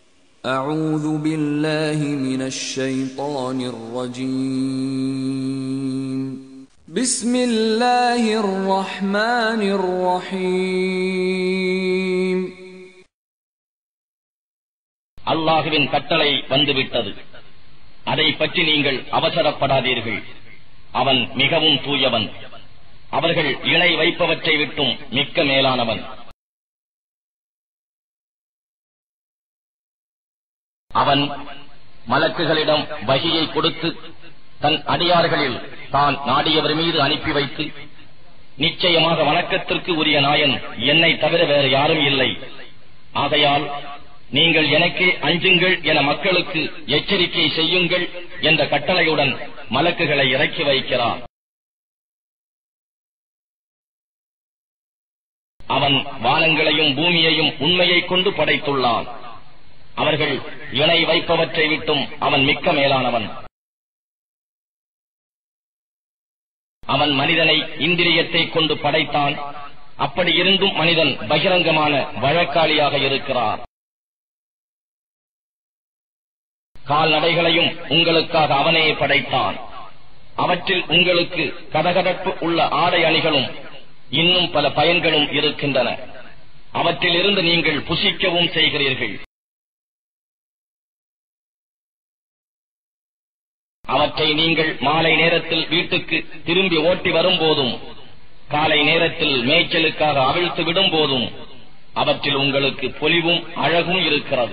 أعوذ بالله من الشيطان الرجيم بسم الله الرحمن الرحيم அல்லாஹுவின் கட்டளை வந்துவிட்டது அதை பற்றி நீங்கள் அவசரப்படாதீர்கள் அவன் மிகவும் தூயவன் அவர்கள் இணை வைப்பவற்றை விட்டும் மிக்க மேலானவன் அவன் மலக்குகளிடம் வகியை கொடுத்து தன் அடியார்களில் தான் நாடியவர் மீது அனுப்பி வைத்து நிச்சயமாக வணக்கத்திற்கு உரிய நாயன் என்னை தவிர வேறு யாரும் இல்லை ஆகையால் நீங்கள் எனக்கே அஞ்சுங்கள் என மக்களுக்கு எச்சரிக்கை செய்யுங்கள் என்ற கட்டளையுடன் மலக்குகளை இறக்கி வைக்கிறான் அவன் வானங்களையும் பூமியையும் உண்மையைக் கொண்டு படைத்துள்ளான் அவர்கள் இணை வைப்பவற்றை விட்டும் அவன் மிக்க மேலானவன் அவன் மனிதனை இந்திரியத்தை கொண்டு படைத்தான் அப்படி இருந்தும் மனிதன் பகிரங்கமான வழக்காளியாக இருக்கிறார் கால்நடைகளையும் உங்களுக்காக அவனே படைத்தான் அவற்றில் உங்களுக்கு கதகதப்பு உள்ள ஆடை அணிகளும் இன்னும் பல பயன்களும் இருக்கின்றன அவற்றில் இருந்து நீங்கள் புசிக்கவும் செய்கிறீர்கள் அவற்றை நீங்கள் மாலை நேரத்தில் வீட்டுக்கு திரும்பி ஓட்டி வரும்போதும் காலை நேரத்தில் மேய்ச்சலுக்காக அவிழ்த்து விடும் போதும் அவற்றில் உங்களுக்கு பொலிவும் அழகும் இருக்கிறது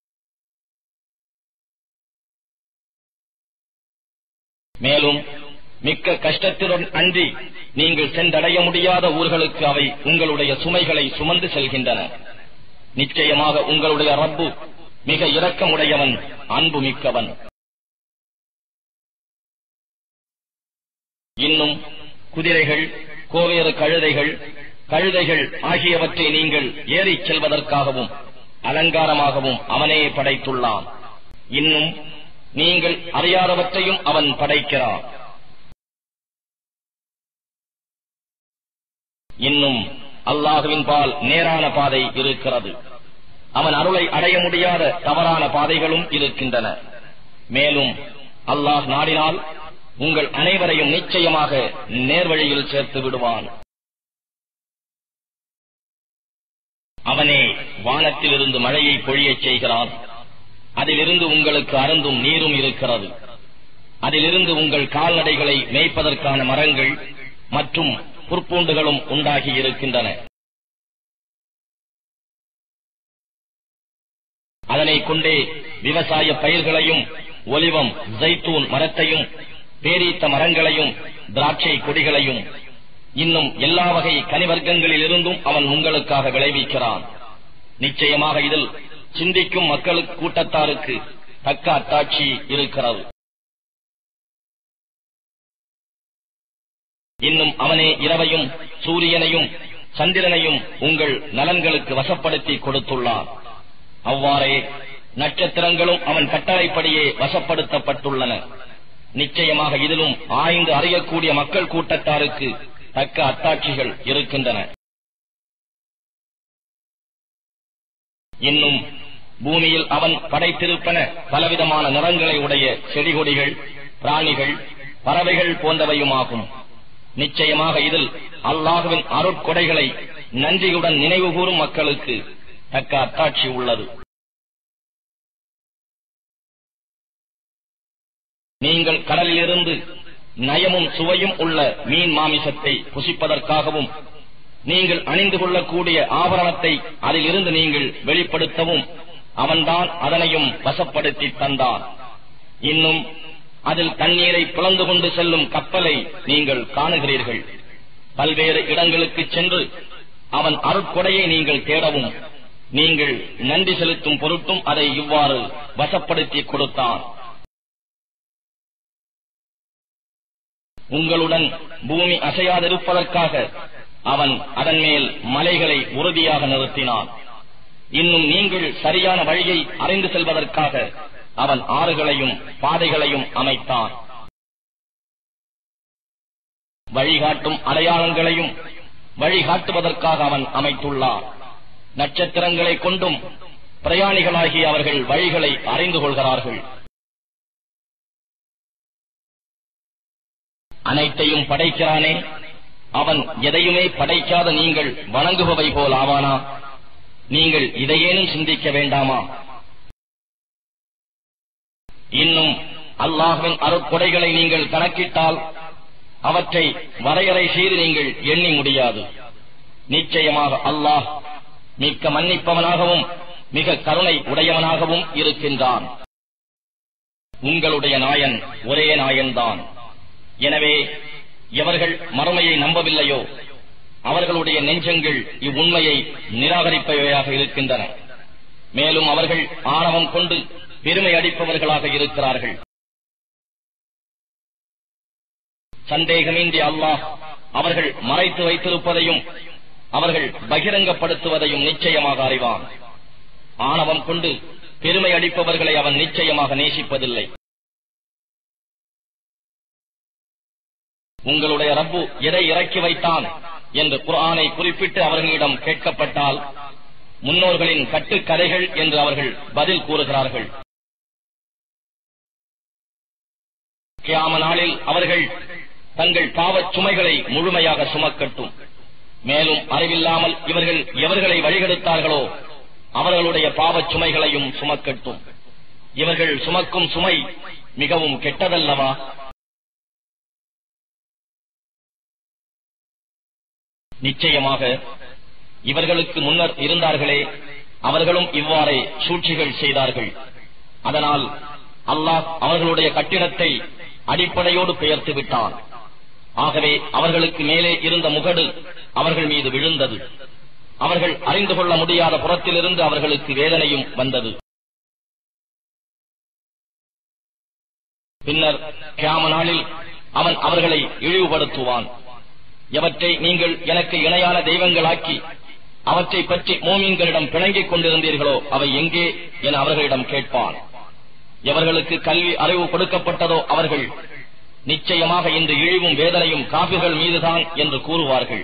மேலும் மிக்க கஷ்டத்துடன் அன்றி நீங்கள் சென்றடைய முடியாத ஊர்களுக்கு அவை உங்களுடைய சுமைகளை சுமந்து செல்கின்றன நிச்சயமாக உங்களுடைய ரப்பு மிக இரக்கமுடையவன் அன்பு மிக்கவன் இன்னும் குதிரைகள் கோவேறு கழுதைகள் கழுதைகள் ஆகியவற்றை நீங்கள் ஏறிச் செல்வதற்காகவும் அலங்காரமாகவும் அவனே படைத்துள்ளான் இன்னும் நீங்கள் அறியாதவற்றையும் அவன் படைக்கிறான் இன்னும் அல்லாஹுவின் பால் நேரான பாதை இருக்கிறது அவன் அருளை அடைய முடியாத தவறான பாதைகளும் இருக்கின்றன மேலும் அல்லாஹ் நாடினால் உங்கள் அனைவரையும் நிச்சயமாக நேர்வழியில் சேர்த்து விடுவான் அவனே வானத்திலிருந்து மழையை பொழியச் செய்கிறான் அதிலிருந்து உங்களுக்கு அருந்தும் நீரும் இருக்கிறது அதிலிருந்து உங்கள் கால்நடைகளை மேய்ப்பதற்கான மரங்கள் மற்றும் புற்பூண்டுகளும் உண்டாகி இருக்கின்றன அதனை கொண்டே விவசாய பயிர்களையும் ஒலிவம் ஜைத்தூன் மரத்தையும் பேரீத்த மரங்களையும் திராட்சை கொடிகளையும் இன்னும் எல்லா வகை கனிவர்க்கங்களில் இருந்தும் அவன் உங்களுக்காக விளைவிக்கிறான் நிச்சயமாக இதில் சிந்திக்கும் மக்களுக்கு கூட்டத்தாருக்கு தக்க அத்தாட்சி இருக்கிறது இன்னும் அவனே இரவையும் சூரியனையும் சந்திரனையும் உங்கள் நலன்களுக்கு வசப்படுத்தி கொடுத்துள்ளான் அவ்வாறே நட்சத்திரங்களும் அவன் கட்டளைப்படியே வசப்படுத்தப்பட்டுள்ளன நிச்சயமாக இதிலும் ஆய்ந்து அறியக்கூடிய மக்கள் கூட்டத்தாருக்கு தக்க அத்தாட்சிகள் இருக்கின்றன இன்னும் பூமியில் அவன் படைத்திருப்பன பலவிதமான நிறங்களை உடைய செடிகொடிகள் பிராணிகள் பறவைகள் போன்றவையுமாகும் நிச்சயமாக இதில் அல்லாஹுவின் அருட்கொடைகளை நன்றியுடன் நினைவுகூரும் மக்களுக்கு தக்க அத்தாட்சி உள்ளது நீங்கள் கடலிலிருந்து நயமும் சுவையும் உள்ள மீன் மாமிசத்தை புசிப்பதற்காகவும் நீங்கள் அணிந்து கொள்ளக்கூடிய ஆபரணத்தை அதிலிருந்து நீங்கள் வெளிப்படுத்தவும் அவன்தான் அதனையும் வசப்படுத்தி தந்தான் இன்னும் அதில் தண்ணீரை பிளந்து கொண்டு செல்லும் கப்பலை நீங்கள் காணுகிறீர்கள் பல்வேறு இடங்களுக்கு சென்று அவன் அருட்கொடையை நீங்கள் தேடவும் நீங்கள் நன்றி செலுத்தும் பொருட்டும் அதை இவ்வாறு வசப்படுத்தி கொடுத்தான் உங்களுடன் பூமி அசையாதிருப்பதற்காக அவன் அதன் மேல் மலைகளை உறுதியாக நிறுத்தினான் இன்னும் நீங்கள் சரியான வழியை அறிந்து செல்வதற்காக அவன் ஆறுகளையும் பாதைகளையும் அமைத்தான் வழிகாட்டும் அடையாளங்களையும் வழிகாட்டுவதற்காக அவன் அமைத்துள்ளான் நட்சத்திரங்களைக் கொண்டும் பிரயாணிகளாகி அவர்கள் வழிகளை அறிந்து கொள்கிறார்கள் அனைத்தையும் படைக்கிறானே அவன் எதையுமே படைக்காத நீங்கள் வணங்குபவை போல் ஆவானா நீங்கள் இதையேனும் சிந்திக்க வேண்டாமா இன்னும் அல்லாஹ்வின் அருட்கொடைகளை நீங்கள் கணக்கிட்டால் அவற்றை வரையறை செய்து நீங்கள் எண்ணி முடியாது நிச்சயமாக அல்லாஹ் மிக்க மன்னிப்பவனாகவும் மிக கருணை உடையவனாகவும் இருக்கின்றான் உங்களுடைய நாயன் ஒரே நாயன்தான் எனவே எவர்கள் மறுமையை நம்பவில்லையோ அவர்களுடைய நெஞ்சங்கள் இவ்வுண்மையை நிராகரிப்பவையாக இருக்கின்றன மேலும் அவர்கள் ஆணவம் கொண்டு பெருமை அடிப்பவர்களாக இருக்கிறார்கள் சந்தேகமின்றி அல்லாஹ் அவர்கள் மறைத்து வைத்திருப்பதையும் அவர்கள் பகிரங்கப்படுத்துவதையும் நிச்சயமாக அறிவான் ஆணவம் கொண்டு பெருமை அடிப்பவர்களை அவன் நிச்சயமாக நேசிப்பதில்லை உங்களுடைய ரப்பு எதை இறக்கி வைத்தான் என்று குர்ஆனை குறிப்பிட்டு அவர்களிடம் கேட்கப்பட்டால் முன்னோர்களின் கட்டுக்கதைகள் என்று அவர்கள் பதில் கூறுகிறார்கள் கியாம நாளில் அவர்கள் தங்கள் பாவச் சுமைகளை முழுமையாக சுமக்கட்டும் மேலும் அறிவில்லாமல் இவர்கள் எவர்களை வழிகெடுத்தார்களோ அவர்களுடைய பாவச் சுமைகளையும் சுமக்கட்டும் இவர்கள் சுமக்கும் சுமை மிகவும் கெட்டதல்லவா நிச்சயமாக இவர்களுக்கு முன்னர் இருந்தார்களே அவர்களும் இவ்வாறே சூழ்ச்சிகள் செய்தார்கள் அதனால் அல்லாஹ் அவர்களுடைய கட்டிடத்தை அடிப்படையோடு பெயர்த்து விட்டான் ஆகவே அவர்களுக்கு மேலே இருந்த முகடு அவர்கள் மீது விழுந்தது அவர்கள் அறிந்து கொள்ள முடியாத புறத்திலிருந்து அவர்களுக்கு வேதனையும் வந்தது பின்னர் கியாம நாளில் அவன் அவர்களை இழிவுபடுத்துவான் எவற்றை நீங்கள் எனக்கு இணையான தெய்வங்களாக்கி அவற்றை பற்றி மோமீன்களிடம் பிணங்கிக் கொண்டிருந்தீர்களோ அவை எங்கே என அவர்களிடம் கேட்பான் எவர்களுக்கு கல்வி அறிவு கொடுக்கப்பட்டதோ அவர்கள் நிச்சயமாக இந்த இழிவும் வேதனையும் காபிர்கள் மீதுதான் என்று கூறுவார்கள்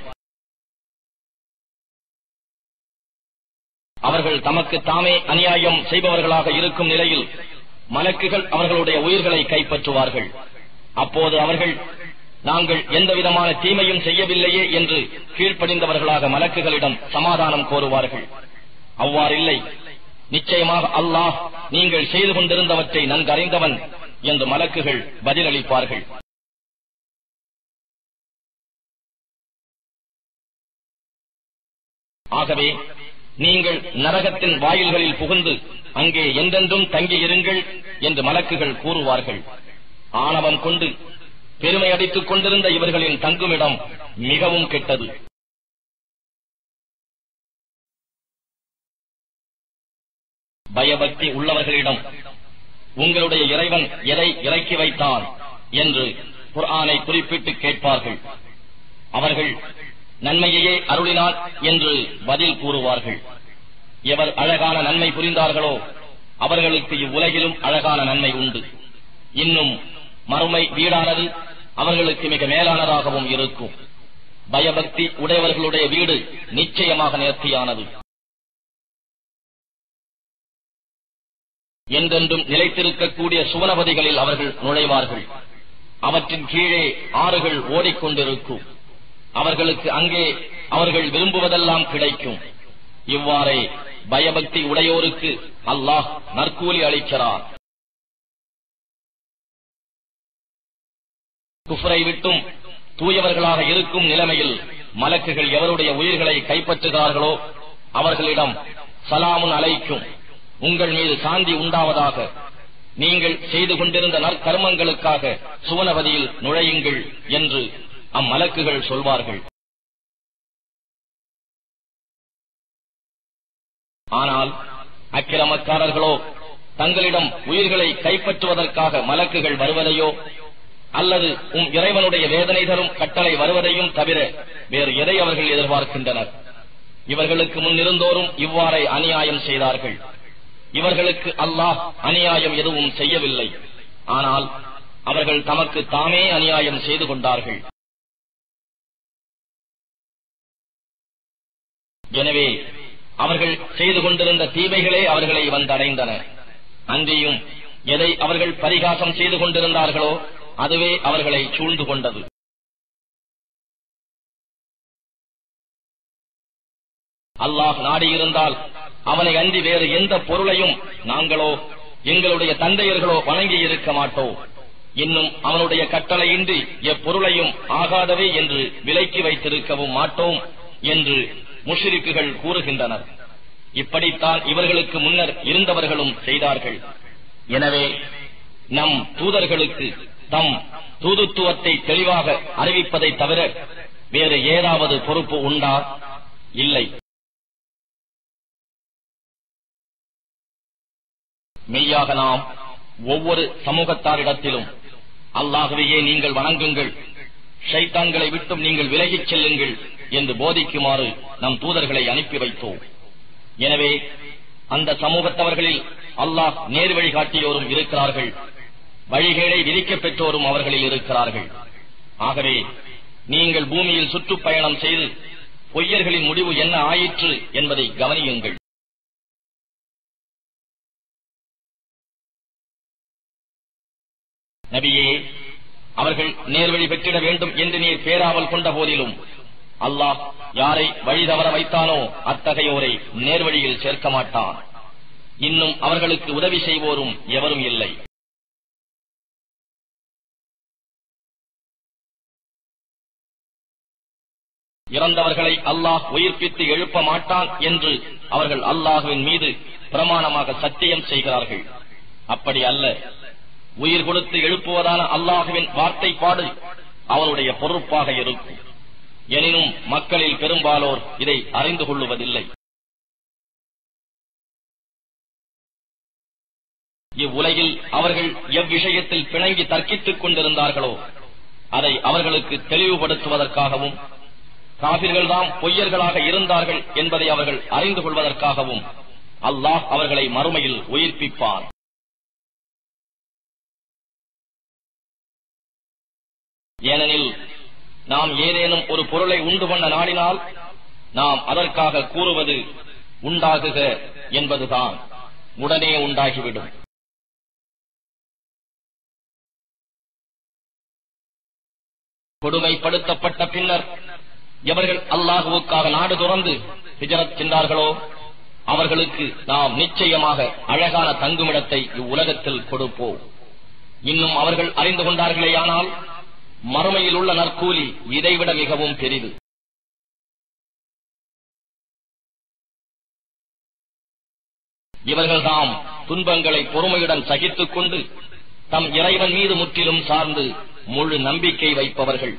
அவர்கள் தமக்கு தாமே அநியாயம் செய்பவர்களாக இருக்கும் நிலையில் மலக்குகள் அவர்களுடைய உயிர்களை கைப்பற்றுவார்கள் அப்போது அவர்கள் நாங்கள் எந்த விதமான தீமையும் செய்யவில்லையே என்று கீழ்ப்படிந்தவர்களாக மலக்குகளிடம் சமாதானம் கோருவார்கள் அவ்வாறில்லை நிச்சயமாக அல்லாஹ் நீங்கள் செய்து கொண்டிருந்தவற்றை நன்கறிந்தவன் என்று மலக்குகள் பதிலளிப்பார்கள் ஆகவே நீங்கள் நரகத்தின் வாயில்களில் புகுந்து அங்கே எந்தென்றும் தங்கியிருங்கள் என்று மலக்குகள் கூறுவார்கள் ஆணவம் கொண்டு பெருமை அடித்துக் கொண்டிருந்த இவர்களின் தங்குமிடம் மிகவும் கெட்டது பயபக்தி உள்ளவர்களிடம் உங்களுடைய இறைவன் எதை இறக்கி வைத்தான் என்று குர்ஆனை குறிப்பிட்டு கேட்பார்கள் அவர்கள் நன்மையையே அருளினான் என்று பதில் கூறுவார்கள் எவர் அழகான நன்மை புரிந்தார்களோ அவர்களுக்கு இவ்வுலகிலும் அழகான நன்மை உண்டு இன்னும் மறுமை வீடானது அவர்களுக்கு மிக மேலானதாகவும் இருக்கும் பயபக்தி உடையவர்களுடைய வீடு நிச்சயமாக நேர்த்தியானது என்றென்றும் நிலைத்திருக்கக்கூடிய சுவனபதிகளில் அவர்கள் நுழைவார்கள் அவற்றின் கீழே ஆறுகள் ஓடிக்கொண்டிருக்கும் அவர்களுக்கு அங்கே அவர்கள் விரும்புவதெல்லாம் கிடைக்கும் இவ்வாறே பயபக்தி உடையோருக்கு அல்லாஹ் நற்கூலி அளிக்கிறார் குஃபரை விட்டும் தூயவர்களாக இருக்கும் நிலைமையில் மலக்குகள் எவருடைய உயிர்களை கைப்பற்றுகிறார்களோ அவர்களிடம் சலாமுன் அலைக்கும் உங்கள் மீது சாந்தி உண்டாவதாக நீங்கள் செய்து கொண்டிருந்த நற்கர்மங்களுக்காக சுவனவதியில் நுழையுங்கள் என்று அம்மலக்குகள் சொல்வார்கள் ஆனால் அக்கிரமக்காரர்களோ தங்களிடம் உயிர்களை கைப்பற்றுவதற்காக மலக்குகள் வருவதையோ அல்லது உம் இறைவனுடைய வேதனை தரும் கட்டளை வருவதையும் தவிர வேறு எதை அவர்கள் எதிர்பார்க்கின்றனர் இவர்களுக்கு முன்னிருந்தோரும் இவ்வாறே அநியாயம் செய்தார்கள் இவர்களுக்கு அல்லாஹ் அநியாயம் எதுவும் செய்யவில்லை ஆனால் அவர்கள் தமக்கு தாமே அநியாயம் செய்து கொண்டார்கள் எனவே அவர்கள் செய்து கொண்டிருந்த தீமைகளே அவர்களை வந்தடைந்தன அன்றியும் எதை அவர்கள் பரிகாசம் செய்து கொண்டிருந்தார்களோ அதுவே அவர்களை சூழ்ந்து கொண்டது அல்லாஹ் நாடியிருந்தால் அவனை அன்றி வேறு எந்த பொருளையும் நாங்களோ எங்களுடைய தந்தையர்களோ வணங்கி இருக்க மாட்டோம் இன்னும் அவனுடைய கட்டளையின்றி எப்பொருளையும் ஆகாதவே என்று விலக்கி வைத்திருக்கவும் மாட்டோம் என்று முஷிரிக்குகள் கூறுகின்றனர் இப்படித்தான் இவர்களுக்கு முன்னர் இருந்தவர்களும் செய்தார்கள் எனவே நம் தூதர்களுக்கு தம் தூதுத்துவத்தை தெளிவாக அறிவிப்பதை தவிர வேறு ஏதாவது பொறுப்பு உண்டா இல்லை மெய்யாக நாம் ஒவ்வொரு சமூகத்தாரிடத்திலும் அல்லாகவையே நீங்கள் வணங்குங்கள் ஷைத்தான்களை விட்டும் நீங்கள் விலகிச் செல்லுங்கள் என்று போதிக்குமாறு நம் தூதர்களை அனுப்பி வைத்தோம் எனவே அந்த சமூகத்தவர்களில் அல்லாஹ் நேர் வழி காட்டியோரும் இருக்கிறார்கள் வழிகேடை விதிக்கப் பெற்றோரும் அவர்களில் இருக்கிறார்கள் ஆகவே நீங்கள் பூமியில் சுற்றுப்பயணம் செய்து பொய்யர்களின் முடிவு என்ன ஆயிற்று என்பதை கவனியுங்கள் நபியே அவர்கள் நேர்வழி பெற்றிட வேண்டும் என்று நீர் பேராவல் கொண்ட போதிலும் அல்லாஹ் யாரை வழி தவற வைத்தானோ அத்தகையோரை நேர்வழியில் சேர்க்க மாட்டான் இன்னும் அவர்களுக்கு உதவி செய்வோரும் எவரும் இல்லை இறந்தவர்களை அல்லாஹ் உயிர்ப்பித்து எழுப்ப மாட்டான் என்று அவர்கள் அல்லாஹுவின் மீது பிரமாணமாக சத்தியம் செய்கிறார்கள் அப்படி அல்ல உயிர் கொடுத்து எழுப்புவதான அல்லாஹுவின் வார்த்தைப்பாடு அவனுடைய பொறுப்பாக இருக்கும் எனினும் மக்களில் பெரும்பாலோர் இதை அறிந்து கொள்ளுவதில்லை இவ்வுலகில் அவர்கள் எவ்விஷயத்தில் பிணங்கி தர்க்கித்துக் கொண்டிருந்தார்களோ அதை அவர்களுக்கு தெளிவுபடுத்துவதற்காகவும் காபிர்கள்தாம் பொய்யர்களாக இருந்தார்கள் என்பதை அவர்கள் அறிந்து கொள்வதற்காகவும் அல்லாஹ் அவர்களை மறுமையில் உயிர்ப்பிப்பான் ஏனெனில் நாம் ஏதேனும் ஒரு பொருளை உண்டு பண்ண நாடினால் நாம் அதற்காக கூறுவது உண்டாகுக என்பதுதான் உடனே உண்டாகிவிடும் கொடுமைப்படுத்தப்பட்ட பின்னர் எவர்கள் அல்லாஹுவுக்காக நாடு துறந்து ஹிஜரத் சென்றார்களோ அவர்களுக்கு நாம் நிச்சயமாக அழகான தங்குமிடத்தை இவ்வுலகத்தில் கொடுப்போம் இன்னும் அவர்கள் அறிந்து கொண்டார்களேயானால் மறுமையில் உள்ள நற்கூலி இதைவிட மிகவும் பெரிது இவர்கள்தாம் துன்பங்களை பொறுமையுடன் சகித்துக் கொண்டு தம் இறைவன் மீது முற்றிலும் சார்ந்து முழு நம்பிக்கை வைப்பவர்கள்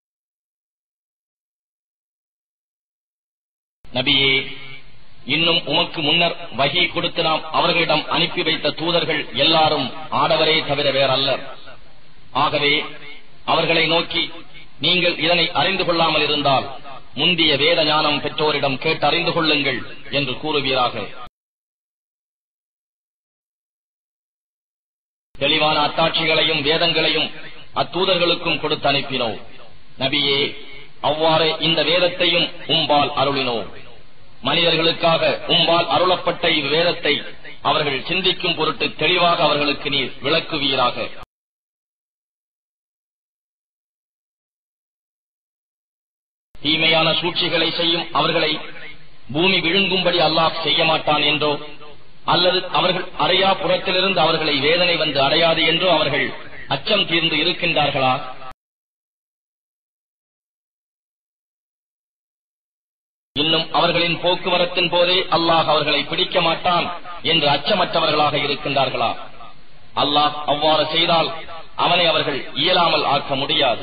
நபியே இன்னும் உமக்கு முன்னர் வகை கொடுத்து நாம் அவர்களிடம் அனுப்பி வைத்த தூதர்கள் எல்லாரும் ஆடவரே தவிர வேறல்லர் ஆகவே அவர்களை நோக்கி நீங்கள் இதனை அறிந்து கொள்ளாமல் இருந்தால் முந்திய வேத ஞானம் பெற்றோரிடம் கேட்டு அறிந்து கொள்ளுங்கள் என்று கூறுவீராக தெளிவான அத்தாட்சிகளையும் வேதங்களையும் அத்தூதர்களுக்கும் கொடுத்து அனுப்பினோம் நபியே அவ்வாறு இந்த வேதத்தையும் உம்பால் அருளினோம் மனிதர்களுக்காக உம்பால் அருளப்பட்ட இவ்வேதத்தை அவர்கள் சிந்திக்கும் பொருட்டு தெளிவாக அவர்களுக்கு நீர் விளக்குவீராக தீமையான சூழ்ச்சிகளை செய்யும் அவர்களை பூமி விழுங்கும்படி அல்லாஹ் செய்ய மாட்டான் என்றோ அல்லது அவர்கள் அறையா புறத்திலிருந்து அவர்களை வேதனை வந்து அடையாது என்றோ அவர்கள் அச்சம் தீர்ந்து இருக்கின்றார்களா இன்னும் அவர்களின் போக்குவரத்தின் போதே அல்லாஹ் அவர்களை பிடிக்க மாட்டான் என்று அச்சமற்றவர்களாக இருக்கின்றார்களா அல்லாஹ் அவ்வாறு செய்தால் அவனை அவர்கள் இயலாமல் ஆக்க முடியாது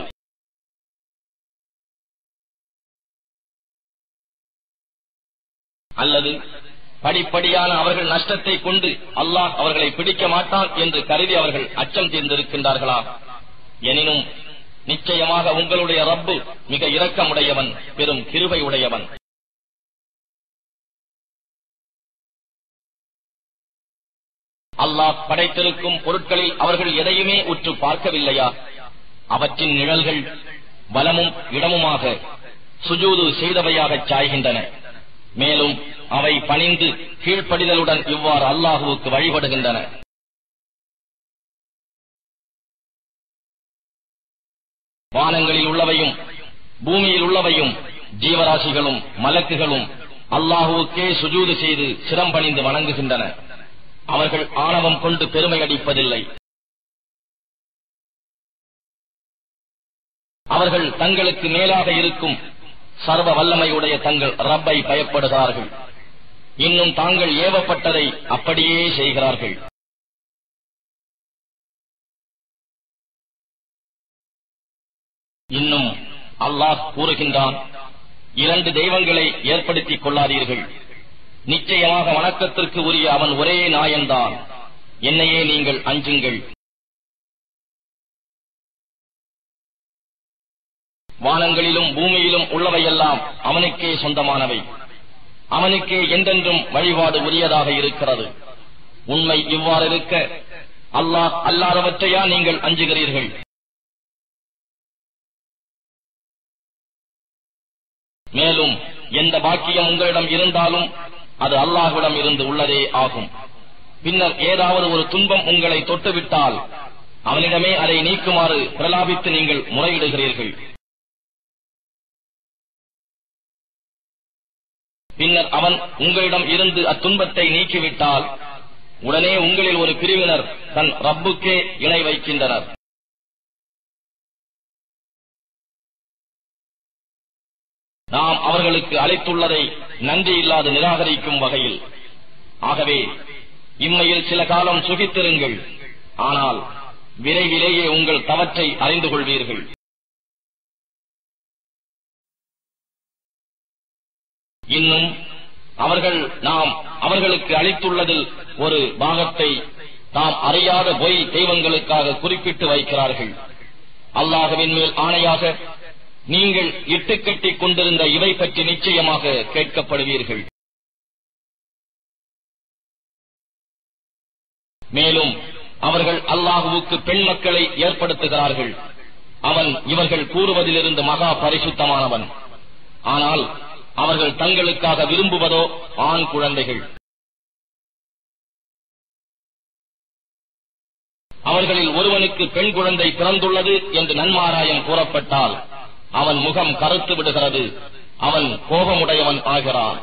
அல்லது படிப்படியான அவர்கள் நஷ்டத்தை கொண்டு அல்லாஹ் அவர்களை பிடிக்க மாட்டான் என்று கருதி அவர்கள் அச்சம் தீர்ந்திருக்கின்றார்களா எனினும் நிச்சயமாக உங்களுடைய ரப்பு மிக இரக்கமுடையவன் பெரும் கிருபை உடையவன் அல்லாஹ் படைத்திருக்கும் பொருட்களில் அவர்கள் எதையுமே உற்று பார்க்கவில்லையா அவற்றின் நிழல்கள் வலமும் இடமுமாக சுஜூது செய்தவையாகச் சாய்கின்றன மேலும் அவை பணிந்து கீழ்ப்படிதலுடன் இவ்வாறு அல்லாஹுவுக்கு வழிபடுகின்றன வானங்களில் உள்ளவையும் பூமியில் உள்ளவையும் ஜீவராசிகளும் மலக்குகளும் அல்லாஹுவுக்கே சுஜூது செய்து சிரம் பணிந்து வணங்குகின்றன அவர்கள் ஆணவம் கொண்டு பெருமை அடிப்பதில்லை அவர்கள் தங்களுக்கு மேலாக இருக்கும் சர்வ வல்லமையுடைய தங்கள் ரப்பை பயப்படுகிறார்கள் இன்னும் தாங்கள் ஏவப்பட்டதை அப்படியே செய்கிறார்கள் இன்னும் அல்லாஹ் கூறுகின்றான் இரண்டு தெய்வங்களை ஏற்படுத்திக் கொள்ளாதீர்கள் நிச்சயமாக வணக்கத்திற்கு உரிய அவன் ஒரே நாயன்தான் என்னையே நீங்கள் அஞ்சுங்கள் வானங்களிலும் பூமியிலும் உள்ளவையெல்லாம் அவனுக்கே சொந்தமானவை அவனுக்கே என்றென்றும் வழிபாடு உரியதாக இருக்கிறது உண்மை இவ்வாறு இருக்க அல்லாஹ் அல்லாதவற்றையா நீங்கள் அஞ்சுகிறீர்கள் மேலும் எந்த பாக்கியம் உங்களிடம் இருந்தாலும் அது அல்லாஹ்விடம் இருந்து உள்ளதே ஆகும் பின்னர் ஏதாவது ஒரு துன்பம் உங்களை தொட்டுவிட்டால் அவனிடமே அதை நீக்குமாறு பிரலாபித்து நீங்கள் முறையிடுகிறீர்கள் பின்னர் அவன் உங்களிடம் இருந்து அத்துன்பத்தை நீக்கிவிட்டால் உடனே உங்களில் ஒரு பிரிவினர் தன் ரப்புக்கே இணை வைக்கின்றனர் நாம் அவர்களுக்கு அளித்துள்ளதை நன்றி இல்லாது நிராகரிக்கும் வகையில் ஆகவே இம்மையில் சில காலம் சுகித்திருங்கள் ஆனால் விரைவிலேயே உங்கள் தவற்றை அறிந்து கொள்வீர்கள் இன்னும் அவர்கள் நாம் அவர்களுக்கு அளித்துள்ளதில் ஒரு பாகத்தை தாம் அறியாத பொய் தெய்வங்களுக்காக குறிப்பிட்டு வைக்கிறார்கள் அல்லாஹுவின் மேல் ஆணையாக நீங்கள் இட்டுக்கட்டிக் கொண்டிருந்த இவை பற்றி நிச்சயமாக கேட்கப்படுவீர்கள் மேலும் அவர்கள் அல்லாஹுவுக்கு பெண் மக்களை ஏற்படுத்துகிறார்கள் அவன் இவர்கள் கூறுவதிலிருந்து மகா பரிசுத்தமானவன் ஆனால் அவர்கள் தங்களுக்காக விரும்புவதோ ஆண் குழந்தைகள் அவர்களில் ஒருவனுக்கு பெண் குழந்தை பிறந்துள்ளது என்று நன்மாராயம் கூறப்பட்டால் அவன் முகம் கருத்து விடுகிறது அவன் கோபமுடையவன் ஆகிறான்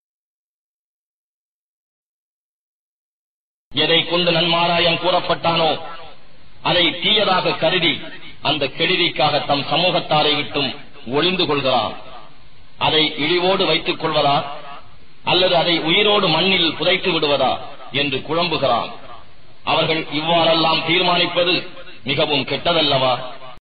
எதை கொண்டு நன்மாராயம் கூறப்பட்டானோ அதை தீயதாக கருதி அந்த கெடுதிக்காக தம் சமூகத்தாரை விட்டும் ஒளிந்து கொள்கிறான் அதை இழிவோடு வைத்துக் கொள்வதா அல்லது அதை உயிரோடு மண்ணில் புதைத்து விடுவதா என்று குழம்புகிறான் அவர்கள் இவ்வாறெல்லாம் தீர்மானிப்பது மிகவும் கெட்டதல்லவா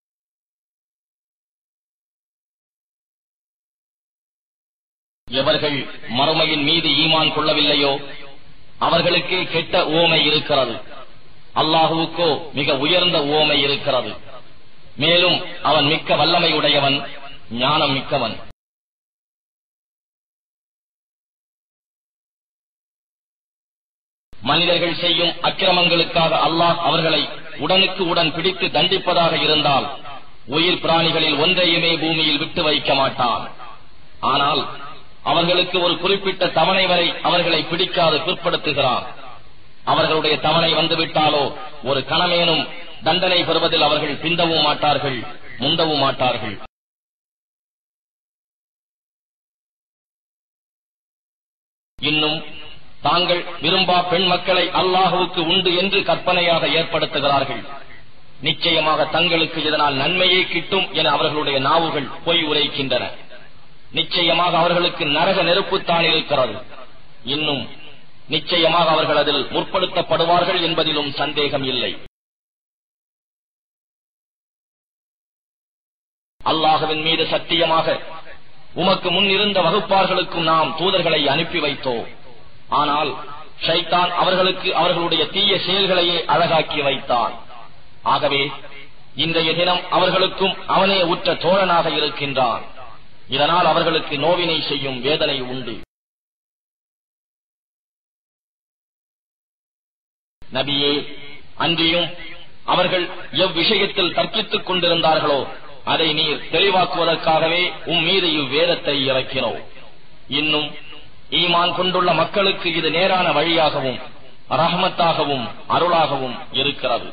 எவர்கள் மறுமையின் மீது ஈமான் கொள்ளவில்லையோ அவர்களுக்கே கெட்ட ஓமை இருக்கிறது அல்லாஹுவுக்கோ மிக உயர்ந்த ஓமை இருக்கிறது மேலும் அவன் மிக்க வல்லமை உடையவன் ஞானம் மிக்கவன் மனிதர்கள் செய்யும் அக்கிரமங்களுக்காக அல்லாஹ் அவர்களை உடனுக்கு உடன் பிடித்து தண்டிப்பதாக இருந்தால் உயிர் பிராணிகளில் ஒன்றையுமே பூமியில் விட்டு வைக்க மாட்டான் ஆனால் அவர்களுக்கு ஒரு குறிப்பிட்ட தவணை வரை அவர்களை பிடிக்காது பிற்படுத்துகிறான் அவர்களுடைய தவணை வந்துவிட்டாலோ ஒரு கணமேனும் தண்டனை பெறுவதில் அவர்கள் பிந்தவும் மாட்டார்கள் முந்தவும் மாட்டார்கள் இன்னும் தாங்கள் விரும்பா பெண் மக்களை அல்லாஹுவுக்கு உண்டு என்று கற்பனையாக ஏற்படுத்துகிறார்கள் நிச்சயமாக தங்களுக்கு இதனால் நன்மையே கிட்டும் என அவர்களுடைய நாவுகள் பொய் உரைக்கின்றன நிச்சயமாக அவர்களுக்கு நரக நெருப்புத்தான் இருக்கிறது இன்னும் நிச்சயமாக அவர்கள் அதில் முற்படுத்தப்படுவார்கள் என்பதிலும் சந்தேகம் இல்லை அல்லாஹுவின் மீது சத்தியமாக உமக்கு முன் இருந்த வகுப்பார்களுக்கும் நாம் தூதர்களை அனுப்பி வைத்தோம் ஆனால் ஷைத்தான் அவர்களுக்கு அவர்களுடைய தீய செயல்களையே அழகாக்கி வைத்தான் ஆகவே இன்றைய தினம் அவர்களுக்கும் அவனே உற்ற தோழனாக இருக்கின்றான் இதனால் அவர்களுக்கு நோவினை செய்யும் வேதனை உண்டு நபியே அன்றியும் அவர்கள் எவ்விஷயத்தில் தர்க்கித்துக் கொண்டிருந்தார்களோ அதை நீர் தெளிவாக்குவதற்காகவே உம் மீது இவ்வேதத்தை இறக்கினோம் இன்னும் ஈமான் கொண்டுள்ள மக்களுக்கு இது நேரான வழியாகவும் ரஹமத்தாகவும் அருளாகவும் இருக்கிறது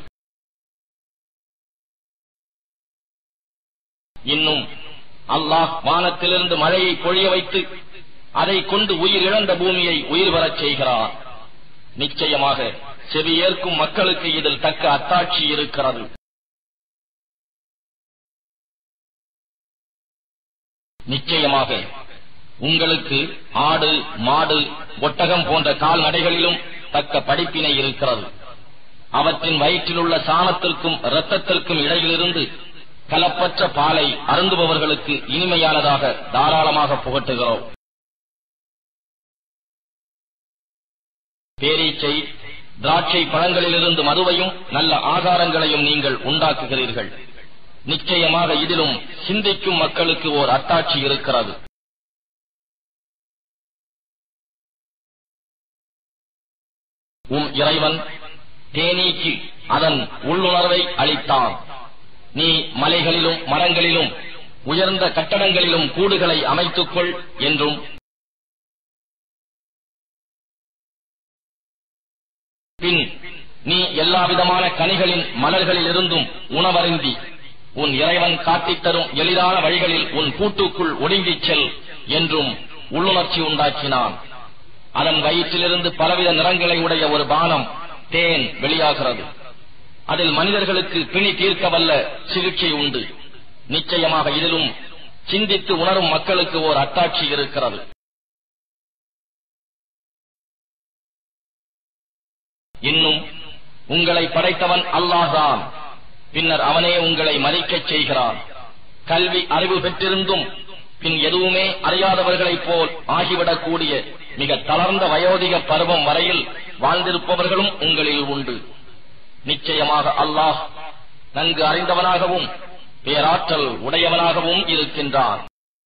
இன்னும் அல்லாஹ் வானத்திலிருந்து மழையை பொழிய வைத்து அதை கொண்டு உயிர் இழந்த பூமியை உயிர் வரச் செய்கிறார் நிச்சயமாக செவியேற்கும் மக்களுக்கு இதில் தக்க அத்தாட்சி இருக்கிறது நிச்சயமாக உங்களுக்கு ஆடு மாடு ஒட்டகம் போன்ற கால்நடைகளிலும் தக்க படிப்பினை இருக்கிறது அவற்றின் வயிற்றிலுள்ள சாணத்திற்கும் இரத்தத்திற்கும் இடையிலிருந்து கலப்பற்ற பாலை அருந்துபவர்களுக்கு இனிமையானதாக தாராளமாக புகட்டுகிறோம் பேரீச்சை திராட்சை பழங்களிலிருந்து மதுவையும் நல்ல ஆகாரங்களையும் நீங்கள் உண்டாக்குகிறீர்கள் நிச்சயமாக இதிலும் சிந்திக்கும் மக்களுக்கு ஓர் அத்தாட்சி இருக்கிறது உம் இறைவன் தேனீக்கு அதன் உள்ளுணர்வை அளித்தான் நீ மலைகளிலும் மரங்களிலும் உயர்ந்த கட்டடங்களிலும் கூடுகளை அமைத்துக்கொள் என்றும் பின் நீ எல்லாவிதமான கனிகளின் மலர்களிலிருந்தும் உணவருந்தி உன் இறைவன் காட்டித் தரும் எளிதான வழிகளில் உன் கூட்டுக்குள் ஒடுங்கிச் செல் என்றும் உள்ளுணர்ச்சி உண்டாக்கினான் அதன் வயிற்றிலிருந்து பலவித நிறங்களை உடைய ஒரு பானம் தேன் வெளியாகிறது அதில் மனிதர்களுக்கு பிணி தீர்க்க வல்ல சிகிச்சை உண்டு நிச்சயமாக இதிலும் சிந்தித்து உணரும் மக்களுக்கு ஓர் அத்தாட்சி இருக்கிறது இன்னும் உங்களை படைத்தவன் அல்லாஹ்தான் பின்னர் அவனே உங்களை மதிக்கச் செய்கிறான் கல்வி அறிவு பெற்றிருந்தும் பின் எதுவுமே அறியாதவர்களைப் போல் ஆகிவிடக்கூடிய மிக தளர்ந்த வயோதிக பருவம் வரையில் வாழ்ந்திருப்பவர்களும் உங்களில் உண்டு நிச்சயமாக அல்லாஹ் நன்கு அறிந்தவனாகவும் பேராற்றல் உடையவனாகவும் இருக்கின்றான்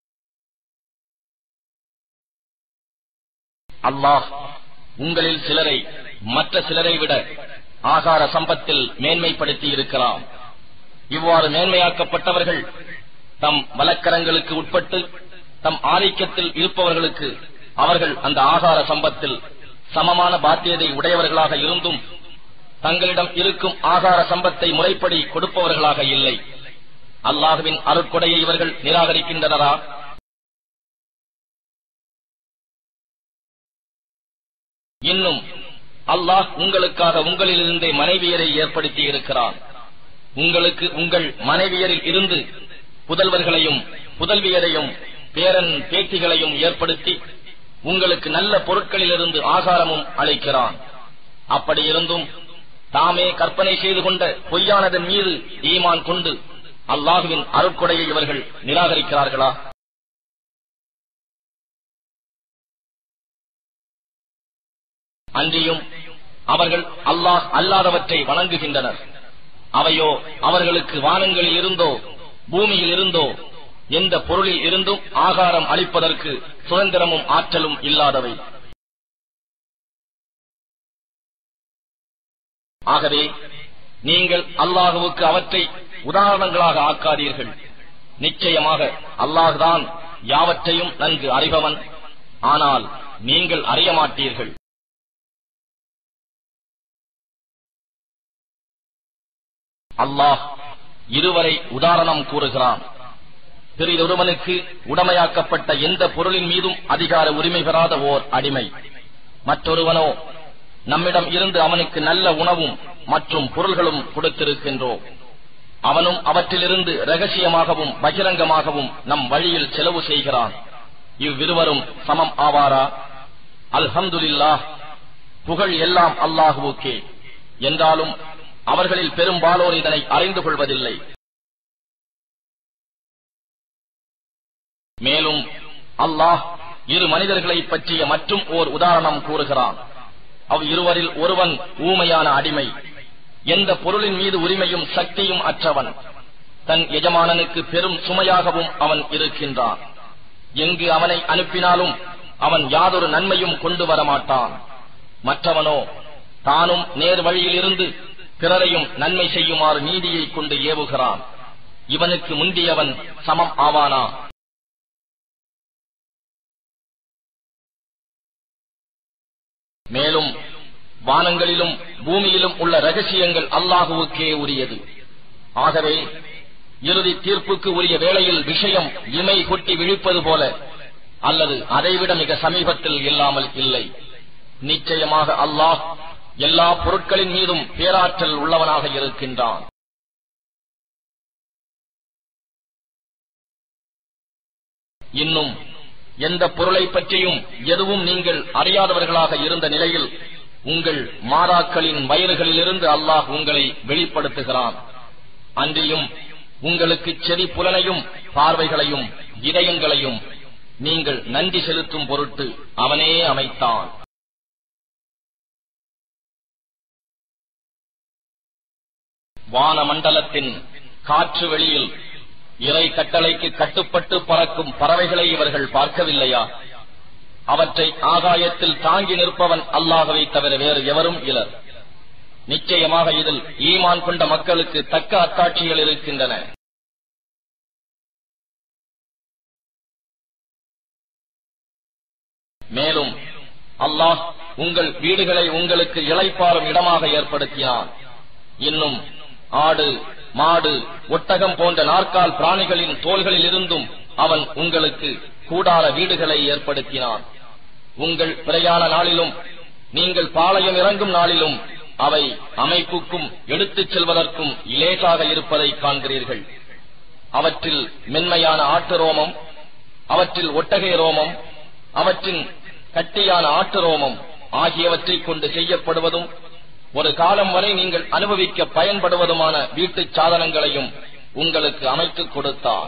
அல்லாஹ் உங்களில் சிலரை மற்ற சிலரை விட ஆகார சம்பத்தில் மேன்மைப்படுத்தி இருக்கிறான் இவ்வாறு மேன்மையாக்கப்பட்டவர்கள் தம் வலக்கரங்களுக்கு உட்பட்டு தம் ஆதிக்கத்தில் இருப்பவர்களுக்கு அவர்கள் அந்த ஆகார சம்பத்தில் சமமான பாத்தியதை உடையவர்களாக இருந்தும் தங்களிடம் இருக்கும் ஆகார சம்பத்தை முறைப்படி கொடுப்பவர்களாக இல்லை அல்லாஹுவின் அருட்கொடையை இவர்கள் நிராகரிக்கின்றனரா இன்னும் அல்லாஹ் உங்களுக்காக உங்களிலிருந்தே மனைவியரை ஏற்படுத்தி இருக்கிறான் உங்களுக்கு உங்கள் மனைவியரில் இருந்து புதல்வர்களையும் புதல்வியரையும் பேரன் பேத்திகளையும் ஏற்படுத்தி உங்களுக்கு நல்ல பொருட்களிலிருந்து ஆகாரமும் அளிக்கிறான் அப்படி இருந்தும் தாமே கற்பனை செய்து கொண்ட பொய்யானதன் மீது ஈமான் கொண்டு அல்லாஹுவின் அருட்கொடையை இவர்கள் நிராகரிக்கிறார்களா அன்றியும் அவர்கள் அல்லாஹ் அல்லாதவற்றை வணங்குகின்றனர் அவையோ அவர்களுக்கு வானங்களில் இருந்தோ பூமியில் இருந்தோ எந்த பொருளில் இருந்தும் ஆகாரம் அளிப்பதற்கு சுதந்திரமும் ஆற்றலும் இல்லாதவை ஆகவே நீங்கள் அல்லாஹுவுக்கு அவற்றை உதாரணங்களாக ஆக்காதீர்கள் நிச்சயமாக அல்லாஹ்தான் யாவற்றையும் நன்கு அறிபவன் ஆனால் நீங்கள் அறிய மாட்டீர்கள் அல்லாஹ் இருவரை உதாரணம் கூறுகிறான் பிறிதொருவனுக்கு உடமையாக்கப்பட்ட எந்த பொருளின் மீதும் அதிகார உரிமை பெறாத ஓர் அடிமை மற்றொருவனோ நம்மிடம் இருந்து அவனுக்கு நல்ல உணவும் மற்றும் பொருள்களும் கொடுத்திருக்கின்றோம் அவனும் அவற்றிலிருந்து ரகசியமாகவும் பகிரங்கமாகவும் நம் வழியில் செலவு செய்கிறான் இவ்விருவரும் சமம் ஆவாரா அல்ஹம்துலில்லாஹ் புகழ் எல்லாம் அல்லாஹுவுக்கே என்றாலும் அவர்களில் பெரும்பாலோர் இதனை அறிந்து கொள்வதில்லை மேலும் அல்லாஹ் இரு மனிதர்களை பற்றிய மற்றும் ஓர் உதாரணம் கூறுகிறான் அவ் இருவரில் ஒருவன் ஊமையான அடிமை எந்த பொருளின் மீது உரிமையும் சக்தியும் அற்றவன் தன் எஜமானனுக்கு பெரும் சுமையாகவும் அவன் இருக்கின்றான் எங்கு அவனை அனுப்பினாலும் அவன் யாதொரு நன்மையும் கொண்டு வர மாட்டான் மற்றவனோ தானும் நேர் வழியில் இருந்து பிறரையும் நன்மை செய்யுமாறு நீதியை கொண்டு ஏவுகிறான் இவனுக்கு முந்தியவன் சமம் ஆவானா மேலும் வானங்களிலும் பூமியிலும் உள்ள ரகசியங்கள் அல்லாஹுவுக்கே உரியது ஆகவே இறுதி தீர்ப்புக்கு உரிய வேளையில் விஷயம் இமை கொட்டி விழிப்பது போல அல்லது அதைவிட மிக சமீபத்தில் இல்லாமல் இல்லை நிச்சயமாக அல்லாஹ் எல்லா பொருட்களின் மீதும் பேராற்றல் உள்ளவனாக இருக்கின்றான் இன்னும் எந்த பொருளை பற்றியும் எதுவும் நீங்கள் அறியாதவர்களாக இருந்த நிலையில் உங்கள் மாதாக்களின் வயிறுகளிலிருந்து அல்லாஹ் உங்களை வெளிப்படுத்துகிறான் அன்றியும் உங்களுக்கு செவி புலனையும் பார்வைகளையும் இதயங்களையும் நீங்கள் நன்றி செலுத்தும் பொருட்டு அவனே அமைத்தான் வானமண்டலத்தின் காற்று வெளியில் இறை கட்டளைக்கு கட்டுப்பட்டு பறக்கும் பறவைகளை இவர்கள் பார்க்கவில்லையா அவற்றை ஆகாயத்தில் தாங்கி நிற்பவன் அல்லாகவே தவிர வேறு எவரும் இலர் நிச்சயமாக இதில் ஈமான் கொண்ட மக்களுக்கு தக்க அத்தாட்சிகள் இருக்கின்றன மேலும் அல்லாஹ் உங்கள் வீடுகளை உங்களுக்கு இளைப்பாறும் இடமாக ஏற்படுத்தினான் இன்னும் ஆடு மாடு ஒட்டகம் போன்ற நாற்கால் பிராணிகளின் தோள்களில் இருந்தும் அவன் உங்களுக்கு கூடார வீடுகளை ஏற்படுத்தினான் உங்கள் பிரயாண நாளிலும் நீங்கள் பாளையம் இறங்கும் நாளிலும் அவை அமைப்புக்கும் எடுத்துச் செல்வதற்கும் இலேசாக இருப்பதை காண்கிறீர்கள் அவற்றில் மென்மையான ஆட்டு ரோமம் அவற்றில் ஒட்டகை ரோமம் அவற்றின் கட்டியான ஆட்டு ரோமம் ஆகியவற்றைக் கொண்டு செய்யப்படுவதும் ஒரு காலம் வரை நீங்கள் அனுபவிக்க பயன்படுவதுமான வீட்டுச் சாதனங்களையும் உங்களுக்கு அமைத்துக் கொடுத்தார்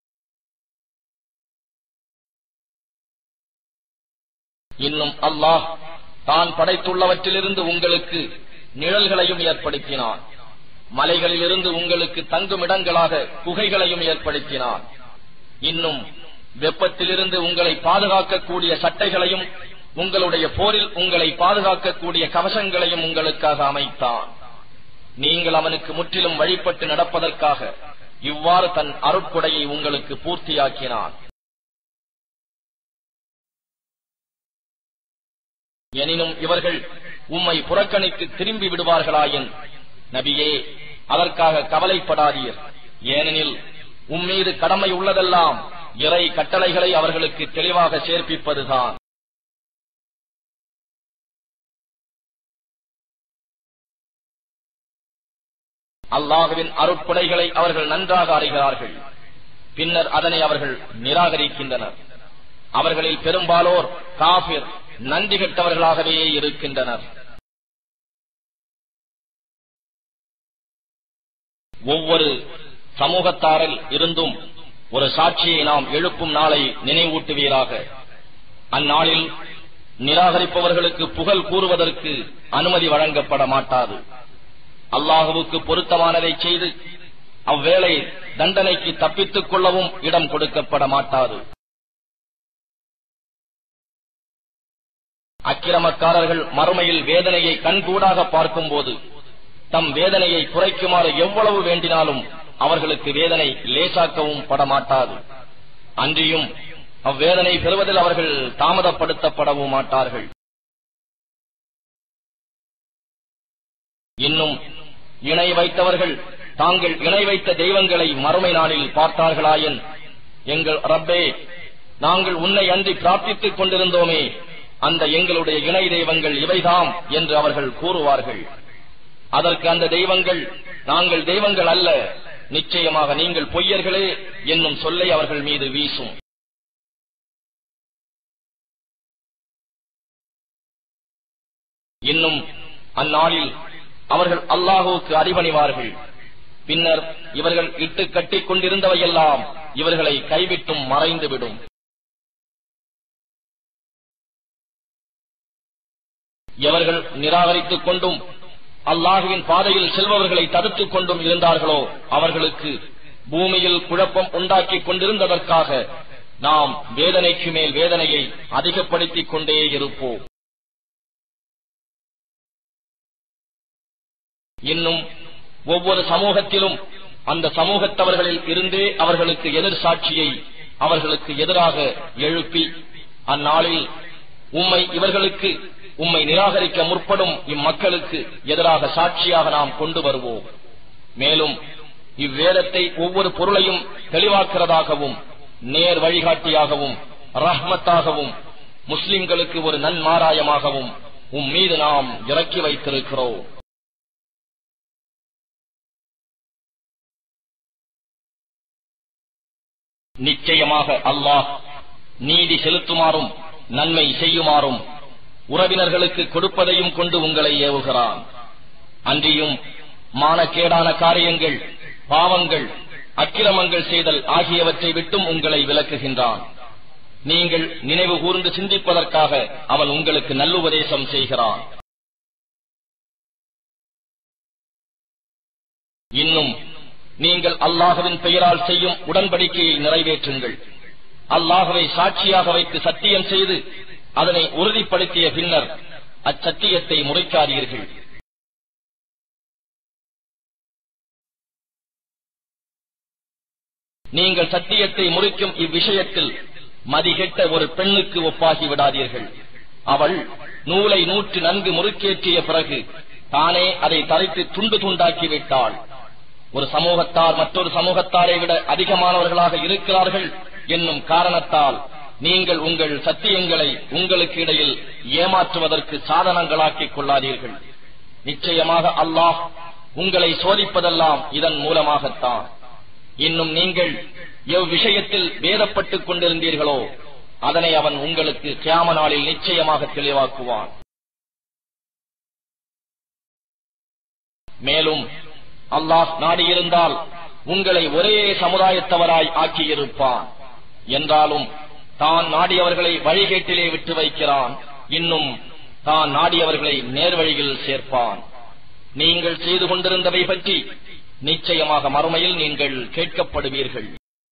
இன்னும் அல்லாஹ் தான் படைத்துள்ளவற்றிலிருந்து உங்களுக்கு நிழல்களையும் ஏற்படுத்தினான் மலைகளிலிருந்து உங்களுக்கு தங்கும் இடங்களாக குகைகளையும் ஏற்படுத்தினான் இன்னும் வெப்பத்திலிருந்து உங்களை பாதுகாக்கக்கூடிய சட்டைகளையும் உங்களுடைய போரில் உங்களை பாதுகாக்கக்கூடிய கவசங்களையும் உங்களுக்காக அமைத்தான் நீங்கள் அவனுக்கு முற்றிலும் வழிபட்டு நடப்பதற்காக இவ்வாறு தன் அருட்கொடையை உங்களுக்கு பூர்த்தியாக்கினான் எனினும் இவர்கள் உம்மை புறக்கணித்து திரும்பி விடுவார்களாயின் நபியே அதற்காக கவலைப்படாதீர் ஏனெனில் உம்மீது கடமை உள்ளதெல்லாம் இறை கட்டளைகளை அவர்களுக்கு தெளிவாக சேர்ப்பிப்பதுதான் அல்லாஹுவின் அருட்படைகளை அவர்கள் நன்றாக அறிகிறார்கள் பின்னர் அதனை அவர்கள் நிராகரிக்கின்றனர் அவர்களில் பெரும்பாலோர் காபிர் நன்றி கெட்டவர்களாகவே இருக்கின்றனர் ஒவ்வொரு சமூகத்தாரில் இருந்தும் ஒரு சாட்சியை நாம் எழுப்பும் நாளை நினைவூட்டுவீராக அந்நாளில் நிராகரிப்பவர்களுக்கு புகழ் கூறுவதற்கு அனுமதி வழங்கப்பட மாட்டாது அல்லாஹுவுக்கு பொருத்தமானதை செய்து அவ்வேளை தண்டனைக்கு தப்பித்துக் கொள்ளவும் இடம் கொடுக்கப்பட மாட்டாது அக்கிரமக்காரர்கள் மறுமையில் வேதனையை கண்கூடாக பார்க்கும்போது தம் வேதனையை குறைக்குமாறு எவ்வளவு வேண்டினாலும் அவர்களுக்கு வேதனை லேசாக்கவும் படமாட்டாது அன்றியும் அவ்வேதனை பெறுவதில் அவர்கள் தாமதப்படுத்தப்படவும் மாட்டார்கள் இன்னும் இணை வைத்தவர்கள் தாங்கள் இணை வைத்த தெய்வங்களை மறுமை நாளில் பார்த்தார்களாயின் எங்கள் ரப்பே நாங்கள் உன்னை அன்றி பிரார்த்தித்துக் கொண்டிருந்தோமே அந்த எங்களுடைய இணை தெய்வங்கள் இவைதாம் என்று அவர்கள் கூறுவார்கள் அதற்கு அந்த தெய்வங்கள் நாங்கள் தெய்வங்கள் அல்ல நிச்சயமாக நீங்கள் பொய்யர்களே என்னும் சொல்லை அவர்கள் மீது வீசும் இன்னும் அந்நாளில் அவர்கள் அல்லாஹுவுக்கு அறிவணிவார்கள் பின்னர் இவர்கள் இட்டு கட்டிக் கொண்டிருந்தவையெல்லாம் இவர்களை கைவிட்டும் மறைந்துவிடும் எவர்கள் நிராகரித்துக் கொண்டும் அல்லாஹுவின் பாதையில் செல்பவர்களை தடுத்துக் கொண்டும் இருந்தார்களோ அவர்களுக்கு பூமியில் குழப்பம் உண்டாக்கிக் கொண்டிருந்ததற்காக நாம் வேதனைக்கு மேல் வேதனையை அதிகப்படுத்திக் கொண்டே இருப்போம் இன்னும் ஒவ்வொரு சமூகத்திலும் அந்த சமூகத்தவர்களில் இருந்தே அவர்களுக்கு எதிர் சாட்சியை அவர்களுக்கு எதிராக எழுப்பி அந்நாளில் உம்மை இவர்களுக்கு உம்மை நிராகரிக்க முற்படும் இம்மக்களுக்கு எதிராக சாட்சியாக நாம் கொண்டு வருவோம் மேலும் இவ்வேதத்தை ஒவ்வொரு பொருளையும் தெளிவாக்கிறதாகவும் நேர் வழிகாட்டியாகவும் ரஹ்மத்தாகவும் முஸ்லிம்களுக்கு ஒரு நன்மாராயமாகவும் உம் மீது நாம் இறக்கி வைத்திருக்கிறோம் நிச்சயமாக அல்லாஹ் நீதி செலுத்துமாறும் நன்மை செய்யுமாறும் உறவினர்களுக்கு கொடுப்பதையும் கொண்டு உங்களை ஏவுகிறான் அன்றியும் மானக்கேடான காரியங்கள் பாவங்கள் அக்கிரமங்கள் செய்தல் ஆகியவற்றை விட்டும் உங்களை விலக்குகின்றான் நீங்கள் நினைவு கூர்ந்து சிந்திப்பதற்காக அவன் உங்களுக்கு நல்லுபதேசம் செய்கிறான் இன்னும் நீங்கள் அல்லாஹுவின் பெயரால் செய்யும் உடன்படிக்கையை நிறைவேற்றுங்கள் அல்லாஹுவை சாட்சியாக வைத்து சத்தியம் செய்து அதனை உறுதிப்படுத்திய பின்னர் அச்சத்தியத்தை முறைக்காதீர்கள் நீங்கள் சத்தியத்தை முறிக்கும் இவ்விஷயத்தில் மதிகெட்ட ஒரு பெண்ணுக்கு ஒப்பாகி விடாதீர்கள் அவள் நூலை நூற்று நன்கு முறுக்கேற்றிய பிறகு தானே அதை தரைத்து துண்டு துண்டாக்கி விட்டாள் ஒரு சமூகத்தார் மற்றொரு சமூகத்தாரை விட அதிகமானவர்களாக இருக்கிறார்கள் என்னும் காரணத்தால் நீங்கள் உங்கள் சத்தியங்களை உங்களுக்கு இடையில் ஏமாற்றுவதற்கு சாதனங்களாக்கிக் கொள்ளாதீர்கள் நிச்சயமாக அல்லாஹ் உங்களை சோதிப்பதெல்லாம் இதன் மூலமாகத்தான் இன்னும் நீங்கள் எவ்விஷயத்தில் வேதப்பட்டுக் கொண்டிருந்தீர்களோ அதனை அவன் உங்களுக்கு கியாம நாளில் நிச்சயமாக தெளிவாக்குவான் மேலும் அல்லாஹ் நாடியிருந்தால் உங்களை ஒரே சமுதாயத்தவராய் ஆக்கியிருப்பான் என்றாலும் தான் நாடியவர்களை வழிகேட்டிலே விட்டு வைக்கிறான் இன்னும் தான் நாடியவர்களை நேர்வழியில் சேர்ப்பான் நீங்கள் செய்து கொண்டிருந்தவை பற்றி நிச்சயமாக மறுமையில் நீங்கள் கேட்கப்படுவீர்கள்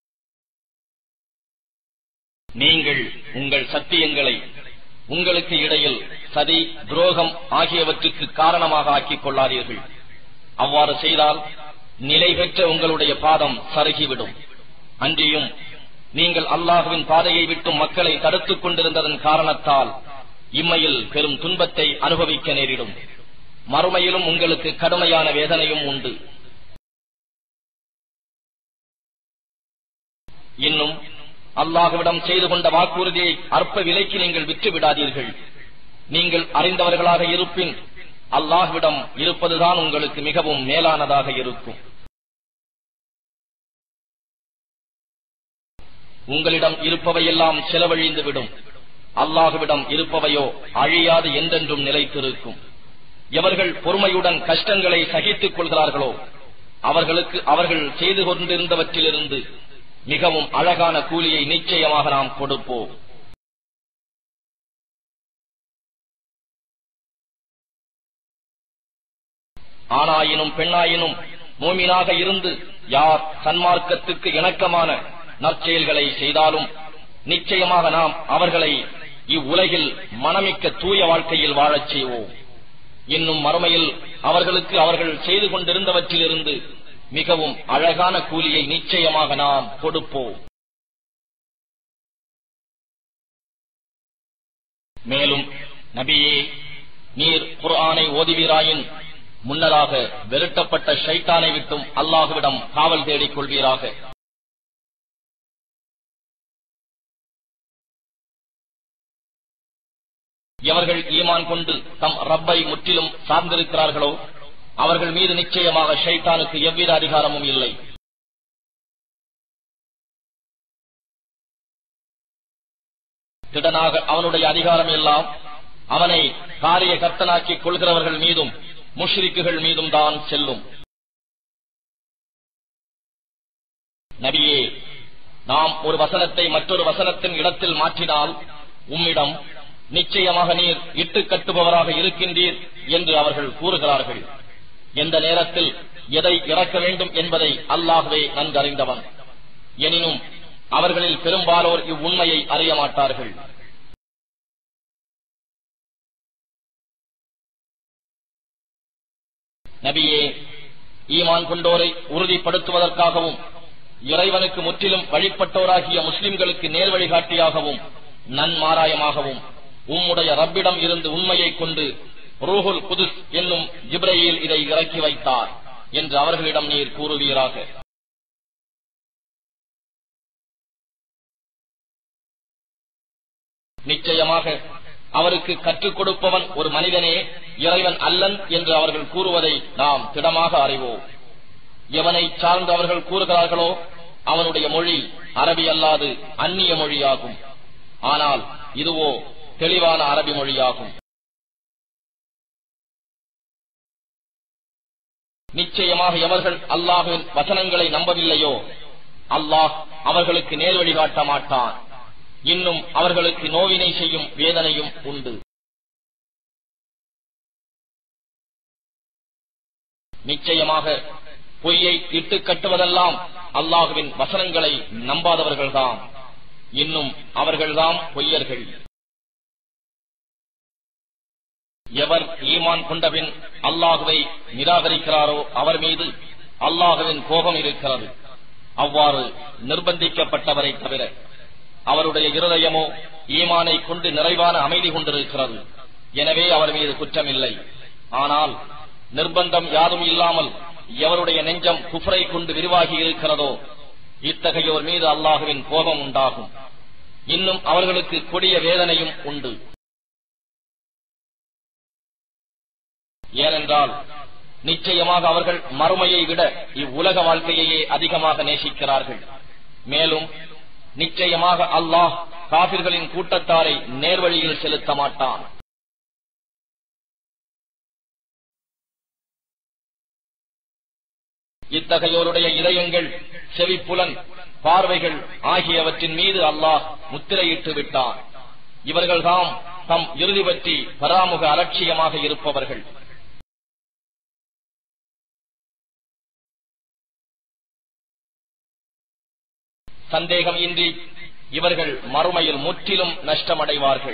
நீங்கள் உங்கள் சத்தியங்களை உங்களுக்கு இடையில் சதி துரோகம் ஆகியவற்றுக்கு காரணமாக ஆக்கிக் கொள்ளாதீர்கள் அவ்வாறு செய்தால் நிலை பெற்ற உங்களுடைய பாதம் சருகிவிடும் அன்றியும் நீங்கள் அல்லாஹுவின் பாதையை விட்டும் மக்களை தடுத்துக் கொண்டிருந்ததன் காரணத்தால் இம்மையில் பெரும் துன்பத்தை அனுபவிக்க நேரிடும் மறுமையிலும் உங்களுக்கு கடுமையான வேதனையும் உண்டு இன்னும் அல்லாஹுவிடம் செய்து கொண்ட வாக்குறுதியை அற்ப விலைக்கு நீங்கள் விற்று விடாதீர்கள் நீங்கள் அறிந்தவர்களாக இருப்பின் அல்லாஹ்விடம் இருப்பதுதான் உங்களுக்கு மிகவும் மேலானதாக இருக்கும் உங்களிடம் இருப்பவையெல்லாம் செலவழிந்து விடும் அல்லாஹுவிடம் இருப்பவையோ அழியாது என்றென்றும் நிலைத்திருக்கும் எவர்கள் பொறுமையுடன் கஷ்டங்களை சகித்துக் கொள்கிறார்களோ அவர்களுக்கு அவர்கள் செய்து கொண்டிருந்தவற்றிலிருந்து மிகவும் அழகான கூலியை நிச்சயமாக நாம் கொடுப்போம் ஆணாயினும் பெண்ணாயினும் மூமினாக இருந்து யார் சன்மார்க்கத்துக்கு இணக்கமான நற்செயல்களை செய்தாலும் நிச்சயமாக நாம் அவர்களை இவ்வுலகில் மனமிக்க தூய வாழ்க்கையில் வாழச் செய்வோம் இன்னும் மறுமையில் அவர்களுக்கு அவர்கள் செய்து கொண்டிருந்தவற்றிலிருந்து மிகவும் அழகான கூலியை நிச்சயமாக நாம் கொடுப்போம் மேலும் நபியே நீர் குர்ஆனை ஓதுவீராயின் முன்னதாக வெருட்டப்பட்ட ஷைத்தானை விட்டும் அல்லாஹுவிடம் காவல் தேடிக் கொள்வீராக எவர்கள் ஈமான் கொண்டு தம் ரப்பை முற்றிலும் சார்ந்திருக்கிறார்களோ அவர்கள் மீது நிச்சயமாக ஷைத்தானுக்கு எவ்வித அதிகாரமும் இல்லை திடனாக அவனுடைய அதிகாரம் எல்லாம் அவனை காரிய கர்த்தனாக்கிக் கொள்கிறவர்கள் மீதும் முஷ்ரிக்குகள் மீதும் தான் செல்லும் நபியே நாம் ஒரு வசனத்தை மற்றொரு வசனத்தின் இடத்தில் மாற்றினால் உம்மிடம் நிச்சயமாக நீர் இட்டு கட்டுபவராக இருக்கின்றீர் என்று அவர்கள் கூறுகிறார்கள் எந்த நேரத்தில் எதை இறக்க வேண்டும் என்பதை அல்லாஹ்வே நன்கறிந்தவன் எனினும் அவர்களில் பெரும்பாலோர் இவ்வுண்மையை அறிய மாட்டார்கள் நபியே ஈமான் கொண்டோரை உறுதிப்படுத்துவதற்காகவும் இறைவனுக்கு முற்றிலும் வழிபட்டோராகிய முஸ்லிம்களுக்கு நேர் வழிகாட்டியாகவும் நன்மாராயமாகவும் உம்முடைய ரப்பிடம் இருந்து உண்மையைக் கொண்டு ரூஹுல் குதுஸ் என்னும் ஜிப்ரையில் இதை இறக்கி வைத்தார் என்று அவர்களிடம் நீர் கூறுவீராக நிச்சயமாக அவருக்கு கற்றுக் கொடுப்பவன் ஒரு மனிதனே இறைவன் அல்லன் என்று அவர்கள் கூறுவதை நாம் திடமாக அறிவோம் எவனை சார்ந்து அவர்கள் கூறுகிறார்களோ அவனுடைய மொழி அரபி அல்லாது அந்நிய மொழியாகும் ஆனால் இதுவோ தெளிவான அரபி மொழியாகும் நிச்சயமாக எவர்கள் அல்லாஹுவின் வசனங்களை நம்பவில்லையோ அல்லாஹ் அவர்களுக்கு நேர் வழி காட்ட மாட்டான் இன்னும் அவர்களுக்கு நோவினை செய்யும் வேதனையும் உண்டு நிச்சயமாக பொய்யை இட்டு கட்டுவதெல்லாம் அல்லாஹுவின் வசனங்களை நம்பாதவர்கள்தாம் இன்னும் அவர்கள்தாம் பொய்யர்கள் எவர் ஈமான் கொண்டபின் அல்லாஹுவை நிராகரிக்கிறாரோ அவர் மீது அல்லாஹுவின் கோபம் இருக்கிறது அவ்வாறு நிர்பந்திக்கப்பட்டவரை தவிர அவருடைய இருதயமோ ஈமானை கொண்டு நிறைவான அமைதி கொண்டிருக்கிறது எனவே அவர் மீது குற்றமில்லை ஆனால் நிர்பந்தம் யாரும் இல்லாமல் எவருடைய நெஞ்சம் குஃப்ரை கொண்டு விரிவாகி இருக்கிறதோ இத்தகையோர் மீது அல்லாஹுவின் கோபம் உண்டாகும் இன்னும் அவர்களுக்கு கொடிய வேதனையும் உண்டு ஏனென்றால் நிச்சயமாக அவர்கள் மறுமையை விட இவ்வுலக வாழ்க்கையையே அதிகமாக நேசிக்கிறார்கள் மேலும் நிச்சயமாக அல்லாஹ் காபிர்களின் கூட்டத்தாரை நேர்வழியில் செலுத்த மாட்டான் இத்தகையோருடைய இதயங்கள் செவிப்புலன் பார்வைகள் ஆகியவற்றின் மீது அல்லாஹ் முத்திரையிட்டு விட்டான் இவர்கள்தாம் தம் இறுதி பற்றி பராமுக அலட்சியமாக இருப்பவர்கள் சந்தேகம் இன்றி இவர்கள் மறுமையில் முற்றிலும் நஷ்டமடைவார்கள்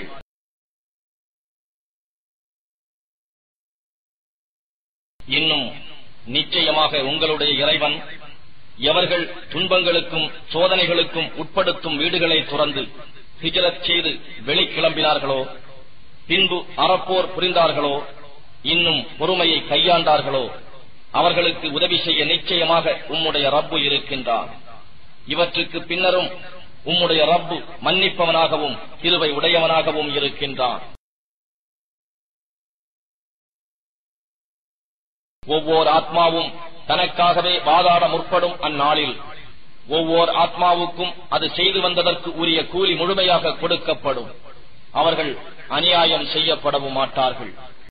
இன்னும் நிச்சயமாக உங்களுடைய இறைவன் எவர்கள் துன்பங்களுக்கும் சோதனைகளுக்கும் உட்படுத்தும் வீடுகளை துறந்து ஹிஜரத் செய்து வெளிக்கிளம்பினார்களோ பின்பு அறப்போர் புரிந்தார்களோ இன்னும் பொறுமையை கையாண்டார்களோ அவர்களுக்கு உதவி செய்ய நிச்சயமாக உம்முடைய ரப்பு இருக்கின்றான் இவற்றுக்கு பின்னரும் உம்முடைய ரப்பு மன்னிப்பவனாகவும் கிருவை உடையவனாகவும் இருக்கின்றான் ஒவ்வொரு ஆத்மாவும் தனக்காகவே வாதாட முற்படும் அந்நாளில் ஒவ்வொரு ஆத்மாவுக்கும் அது செய்து வந்ததற்கு உரிய கூலி முழுமையாக கொடுக்கப்படும் அவர்கள் அநியாயம் செய்யப்படவும் மாட்டார்கள்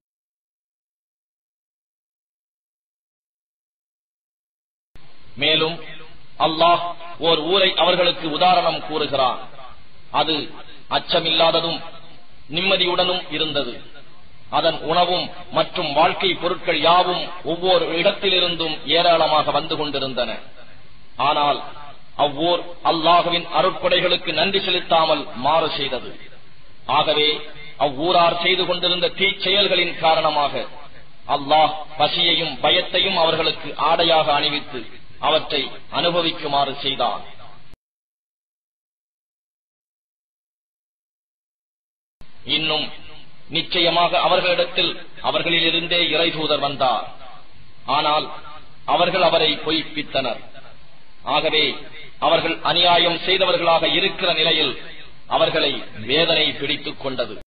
மேலும் அல்லாஹ் ஓர் ஊரை அவர்களுக்கு உதாரணம் கூறுகிறான் அது அச்சமில்லாததும் நிம்மதியுடனும் இருந்தது அதன் உணவும் மற்றும் வாழ்க்கை பொருட்கள் யாவும் ஒவ்வொரு இடத்திலிருந்தும் ஏராளமாக வந்து கொண்டிருந்தன ஆனால் அவ்வூர் அல்லாஹுவின் அருட்கொடைகளுக்கு நன்றி செலுத்தாமல் மாறு செய்தது ஆகவே அவ்வூரார் செய்து கொண்டிருந்த தீச்செயல்களின் காரணமாக அல்லாஹ் பசியையும் பயத்தையும் அவர்களுக்கு ஆடையாக அணிவித்து அவற்றை அனுபவிக்குமாறு செய்தான் இன்னும் நிச்சயமாக அவர்களிடத்தில் அவர்களிலிருந்தே இறைதூதர் வந்தார் ஆனால் அவர்கள் அவரை பொய்ப்பித்தனர் ஆகவே அவர்கள் அநியாயம் செய்தவர்களாக இருக்கிற நிலையில் அவர்களை வேதனை பிடித்துக் கொண்டது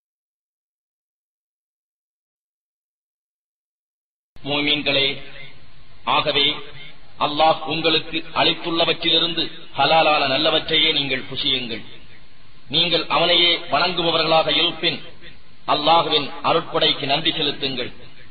மூமீன்களே ஆகவே அல்லாஹ் உங்களுக்கு அளித்துள்ளவற்றிலிருந்து ஹலாலான நல்லவற்றையே நீங்கள் புசியுங்கள் நீங்கள் அவனையே வணங்குபவர்களாக இருப்பின் அல்லாஹுவின் அருட்கொடைக்கு நன்றி செலுத்துங்கள்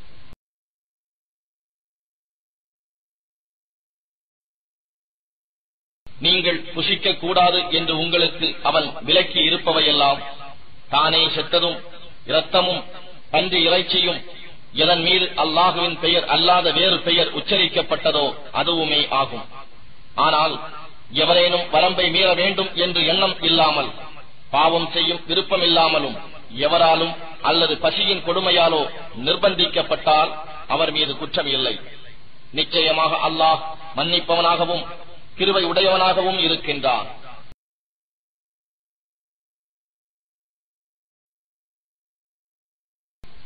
நீங்கள் புசிக்க கூடாது என்று உங்களுக்கு அவன் விலக்கி இருப்பவையெல்லாம் தானே செத்ததும் இரத்தமும் பன்றி இறைச்சியும் எதன் மீது அல்லாஹுவின் பெயர் அல்லாத வேறு பெயர் உச்சரிக்கப்பட்டதோ அதுவுமே ஆகும் ஆனால் எவரேனும் வரம்பை மீற வேண்டும் என்று எண்ணம் இல்லாமல் பாவம் செய்யும் விருப்பம் இல்லாமலும் எவராலும் அல்லது பசியின் கொடுமையாலோ நிர்பந்திக்கப்பட்டால் அவர் மீது குற்றம் இல்லை நிச்சயமாக அல்லாஹ் மன்னிப்பவனாகவும் கிருவை உடையவனாகவும் இருக்கின்றான்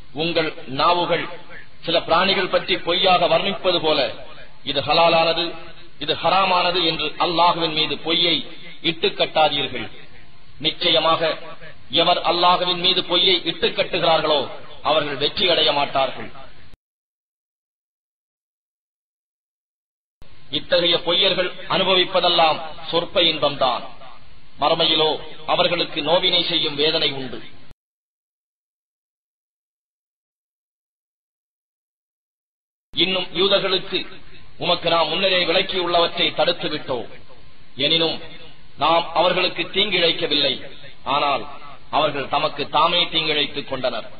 உங்கள் நாவுகள் சில பிராணிகள் பற்றி பொய்யாக வர்ணிப்பது போல இது ஹலாலானது இது ஹராமானது என்று அல்லாஹுவின் மீது பொய்யை இட்டு கட்டாதீர்கள் நிச்சயமாக எவர் அல்லாஹுவின் மீது பொய்யை இட்டு கட்டுகிறார்களோ அவர்கள் வெற்றி அடைய மாட்டார்கள் இத்தகைய பொய்யர்கள் அனுபவிப்பதெல்லாம் சொற்ப இன்பம்தான் மறுமையிலோ அவர்களுக்கு நோவினை செய்யும் வேதனை உண்டு இன்னும் யூதர்களுக்கு உமக்கு நாம் முன்னரே விளக்கியுள்ளவற்றை தடுத்து விட்டோம் எனினும் நாம் அவர்களுக்கு தீங்கிழைக்கவில்லை ஆனால் அவர்கள் தமக்கு தாமே தீங்கிழைத்துக் கொண்டனர்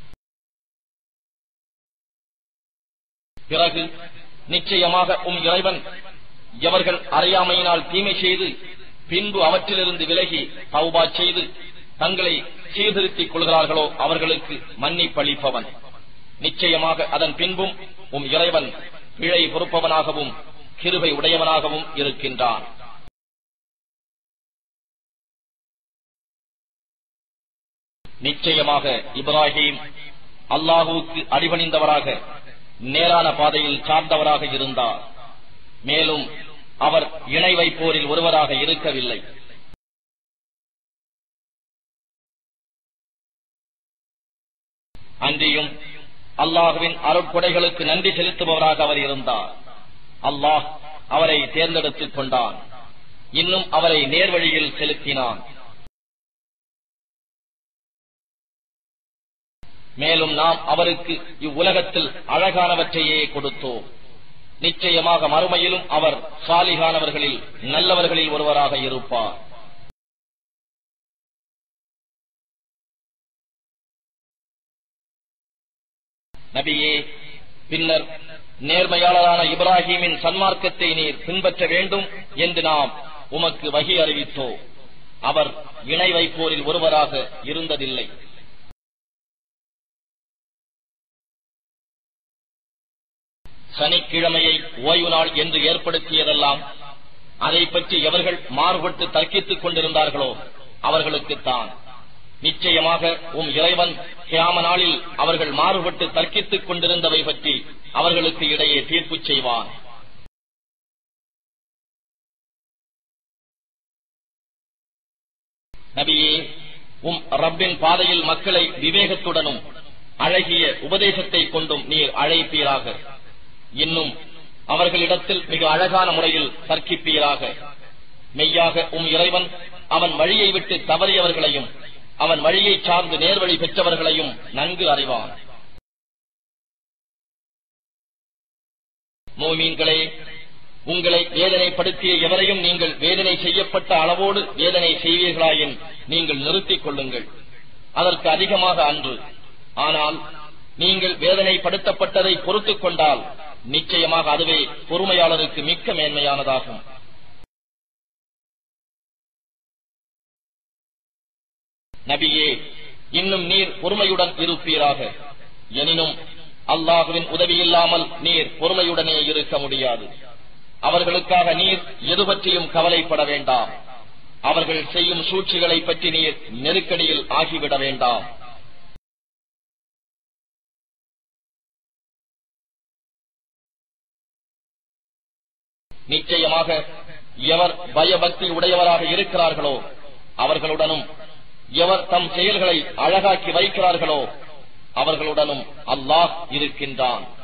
பிறகு நிச்சயமாக உம் இறைவன் எவர்கள் அறியாமையினால் தீமை செய்து பின்பு அவற்றிலிருந்து விலகி தௌபா செய்து தங்களை சீர்திருத்திக் கொள்கிறார்களோ அவர்களுக்கு மன்னிப்பளிப்பவன் நிச்சயமாக அதன் பின்பும் உம் இறைவன் பிழை பொறுப்பவனாகவும் கிருபை உடையவனாகவும் இருக்கின்றான் நிச்சயமாக இப்ராஹிம் அல்லாஹுவுக்கு அடிபணிந்தவராக நேரான பாதையில் சார்ந்தவராக இருந்தார் மேலும் அவர் இணை வைப்போரில் ஒருவராக இருக்கவில்லை அன்றியும் அல்லாஹுவின் அருட்கொடைகளுக்கு நன்றி செலுத்துபவராக அவர் இருந்தார் அல்லாஹ் அவரை தேர்ந்தெடுத்துக் கொண்டான் இன்னும் அவரை நேர்வழியில் செலுத்தினான் மேலும் நாம் அவருக்கு இவ்வுலகத்தில் அழகானவற்றையே கொடுத்தோம் நிச்சயமாக மறுமையிலும் அவர் சாலிகானவர்களில் நல்லவர்களில் ஒருவராக இருப்பார் நபியே பின்னர் நேர்மையாளரான இப்ராஹீமின் சன்மார்க்கத்தை நீர் பின்பற்ற வேண்டும் என்று நாம் உமக்கு வகி அறிவித்தோம் அவர் இணை வைப்போரில் ஒருவராக இருந்ததில்லை சனிக்கிழமையை ஓய்வு நாள் என்று ஏற்படுத்தியதெல்லாம் அதை பற்றி எவர்கள் மாறுபட்டு தர்க்கித்துக் கொண்டிருந்தார்களோ அவர்களுக்குத்தான் நிச்சயமாக உம் இறைவன் கியாம நாளில் அவர்கள் மாறுபட்டு தர்க்கித்துக் கொண்டிருந்தவை பற்றி அவர்களுக்கு இடையே தீர்ப்பு செய்வான் நபியே உம் ரப்பின் பாதையில் மக்களை விவேகத்துடனும் அழகிய உபதேசத்தை கொண்டும் நீர் அழைப்பீராக இன்னும் அவர்களிடத்தில் மிக அழகான முறையில் தர்க்கிப்பீராக மெய்யாக உம் இறைவன் அவன் வழியை விட்டு தவறியவர்களையும் அவன் வழியை சார்ந்து நேர்வழி பெற்றவர்களையும் நன்கு அறிவான் மோமீன்களே உங்களை வேதனைப்படுத்திய எவரையும் நீங்கள் வேதனை செய்யப்பட்ட அளவோடு வேதனை செய்வீர்களாயின் நீங்கள் நிறுத்திக் கொள்ளுங்கள் அதற்கு அதிகமாக அன்று ஆனால் நீங்கள் வேதனைப்படுத்தப்பட்டதை பொறுத்துக் கொண்டால் நிச்சயமாக அதுவே பொறுமையாளருக்கு மிக்க மேன்மையானதாகும் நபியே இன்னும் நீர் பொறுமையுடன் இருப்பீராக எனினும் அல்லாஹுவின் உதவியில்லாமல் நீர் பொறுமையுடனே இருக்க முடியாது அவர்களுக்காக நீர் எது பற்றியும் கவலைப்பட வேண்டாம் அவர்கள் செய்யும் சூழ்ச்சிகளை பற்றி நீர் நெருக்கடியில் ஆகிவிட வேண்டாம் நிச்சயமாக எவர் பயபக்தி உடையவராக இருக்கிறார்களோ அவர்களுடனும் எவர் தம் செயல்களை அழகாக்கி வைக்கிறார்களோ அவர்களுடனும் அல்லாஹ் இருக்கின்றான்